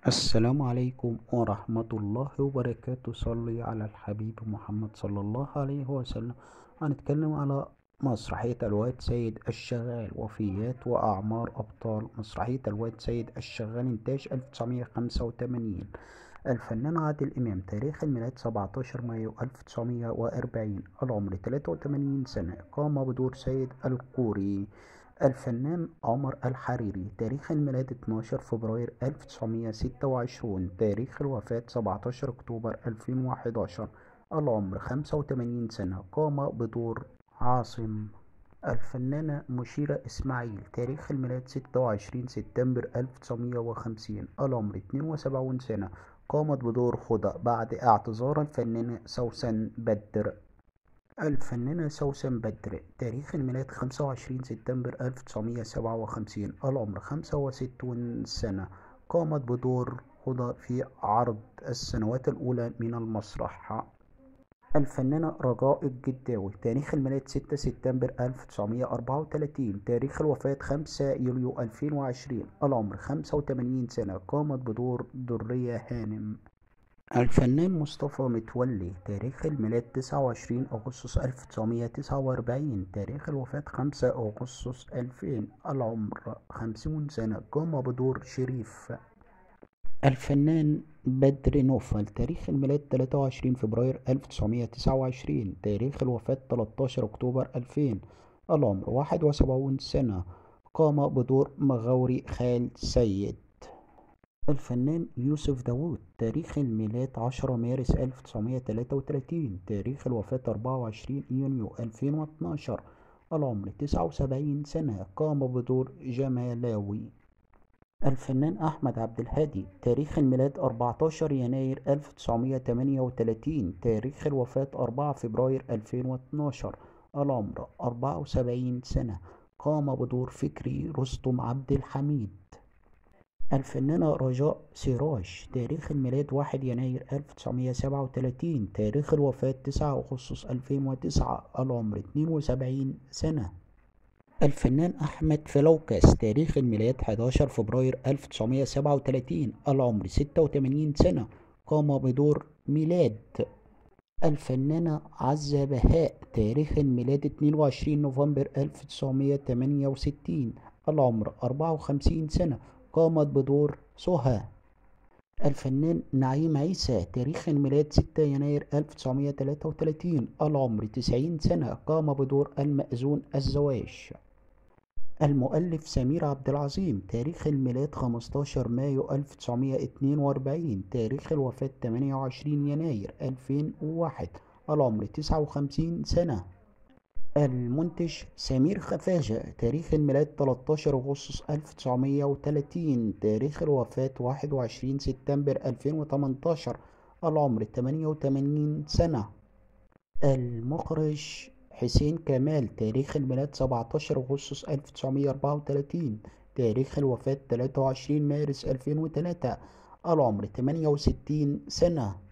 السلام عليكم ورحمة الله وبركاته صلي على الحبيب محمد صلى الله عليه وسلم هنتكلم على مسرحية الواد سيد الشغال وفيات وأعمار أبطال مسرحية الواد سيد الشغال إنتاج 1985 الفنان عادل إمام تاريخ الميلاد 17 مايو 1940 العمر 83 سنة قام بدور سيد القوري الفنان عمر الحريري تاريخ الميلاد 12 فبراير 1926 تاريخ الوفاة 17 أكتوبر 2011 العمر 85 سنة قام بدور عاصم الفنانة مشيرة إسماعيل تاريخ الميلاد 26 سبتمبر 1950 العمر 72 سنة قامت بدور هدى بعد اعتذار الفنانة سوسن بدر الفنانة سوسن بدر تاريخ الميلاد 25 سبتمبر 1957 العمر 65 سنة قامت بدور هدى في عرض السنوات الأولى من المسرح الفنانة رجاء الجداوي تاريخ الميلاد 6 سبتمبر 1934 تاريخ الوفاة 5 يوليو 2020 العمر 85 سنة قامت بدور درية هانم الفنان مصطفى متولي تاريخ الميلاد 29 أغسطس 1949 تاريخ الوفاة 5 أغسطس 2000 العمر 50 سنة قام بدور شريف الفنان بدر نوفل تاريخ الميلاد 23 فبراير 1929 تاريخ الوفاة 13 أكتوبر 2000 العمر 71 سنة قام بدور مغاوري خال سيد الفنان يوسف داوود تاريخ الميلاد 10 مارس 1933 تاريخ الوفاة 24 يونيو 2012 العمر 79 سنة قام بدور جمالاوي الفنان أحمد عبد الهادي تاريخ الميلاد 14 يناير 1938 تاريخ الوفاة 4 فبراير 2012 العمر 74 سنة قام بدور فكري رستم عبد الحميد الفنانة رجاء سراج تاريخ الميلاد 1 يناير 1937 تاريخ الوفاة 9 أغسطس 2009 العمر 72 سنة الفنان أحمد فلوكس تاريخ الميلاد 11 فبراير 1937 العمر 86 سنة قام بدور ميلاد الفنانة عزة بهاء تاريخ الميلاد 22 نوفمبر 1968 العمر 54 سنة قامت بدور سهى الفنان نعيم عيسى تاريخ الميلاد 6 يناير 1933 العمر 90 سنة قام بدور المأذون الزواج المؤلف سمير عبد العظيم تاريخ الميلاد 15 مايو 1942 تاريخ الوفاة 28 يناير 2001 العمر 59 سنة المنتج سمير خفاجة تاريخ الميلاد 13 أغسطس 1930 تاريخ الوفاة 21 سبتمبر 2018 العمر 88 سنة المخرج حسين كمال تاريخ الميلاد 17 أغسطس 1934 تاريخ الوفاة 23 مارس 2003 العمر 68 سنة